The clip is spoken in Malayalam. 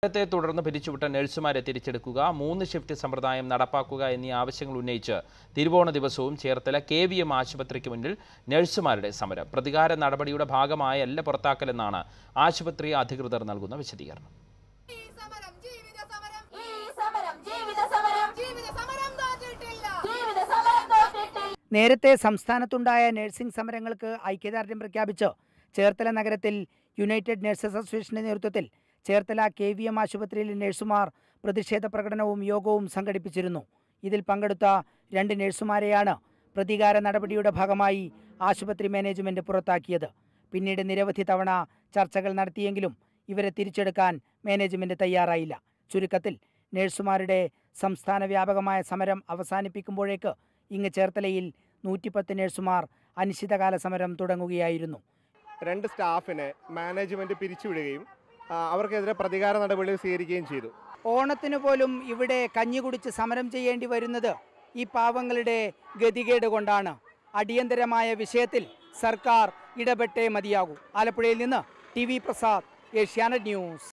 ത്തെ തുടർന്ന് പിരിച്ചുവിട്ട നഴ്സുമാരെ തിരിച്ചെടുക്കുക മൂന്ന് ഷിഫ്റ്റ് സമ്പ്രദായം നടപ്പാക്കുക എന്നീ ആവശ്യങ്ങൾ ഉന്നയിച്ച് തിരുവോണ ദിവസവും ചേർത്തല കെ വി എം ആശുപത്രിക്ക് മുന്നിൽ നഴ്സുമാരുടെ സമരം പ്രതികാര നടപടിയുടെ ഭാഗമായല്ല പുറത്താക്കലെന്നാണ് ആശുപത്രി അധികൃതർ നൽകുന്ന വിശദീകരണം ഈ സമരം ജീവിത സമരം ഈ സമരം ജീവിത സമരം ജീവിത സമരം തോറ്റിട്ടില്ല ജീവിത സമരം തോറ്റിട്ടില്ല നേരത്തെ സംസ്ഥാനത്തുണ്ടായ നഴ്സിംഗ് സമരങ്ങൾക്ക് ഐക്യദാർഢ്യം പ്രഖ്യാപിച്ച് ചേർത്തല നഗരത്തിൽ യുണൈറ്റഡ് നഴ്സസ് അസോസിയേഷന്റെ നേതൃത്വത്തിൽ ചേർത്തല കെ വി എം ആശുപത്രിയിലെ നഴ്സുമാർ പ്രതിഷേധ പ്രകടനവും യോഗവും സംഘടിപ്പിച്ചിരുന്നു ഇതിൽ പങ്കെടുത്ത രണ്ട് നഴ്സുമാരെയാണ് പ്രതികാര നടപടിയുടെ ഭാഗമായി ആശുപത്രി മാനേജ്മെന്റ് പുറത്താക്കിയത് പിന്നീട് നിരവധി തവണ ചർച്ചകൾ നടത്തിയെങ്കിലും ഇവരെ തിരിച്ചെടുക്കാൻ മാനേജ്മെന്റ് തയ്യാറായില്ല ചുരുക്കത്തിൽ നഴ്സുമാരുടെ സംസ്ഥാന വ്യാപകമായ സമരം അവസാനിപ്പിക്കുമ്പോഴേക്ക് ഇങ്ങ് ചേർത്തലയിൽ നൂറ്റിപ്പത്ത് നഴ്സുമാർ അനിശ്ചിതകാല സമരം തുടങ്ങുകയായിരുന്നു രണ്ട് സ്റ്റാഫിനെ മാനേജ്മെന്റ് പിരിച്ചുവിടുകയും ആ, അവർക്കെതിരെ പ്രതികാര നടപടികൾ സ്വീകരിക്കുകയും ചെയ്തു ഓണത്തിന് പോലും ഇവിടെ കഞ്ഞി കുടിച്ച് സമരം ചെയ്യേണ്ടി വരുന്നത് ഈ പാവങ്ങളുടെ ഗതികേട് കൊണ്ടാണ് അടിയന്തരമായ വിഷയത്തിൽ സർക്കാർ ഇടപെട്ടേ മതിയാകൂ ആലപ്പുഴയിൽ നിന്ന് T V Prasad Asianet news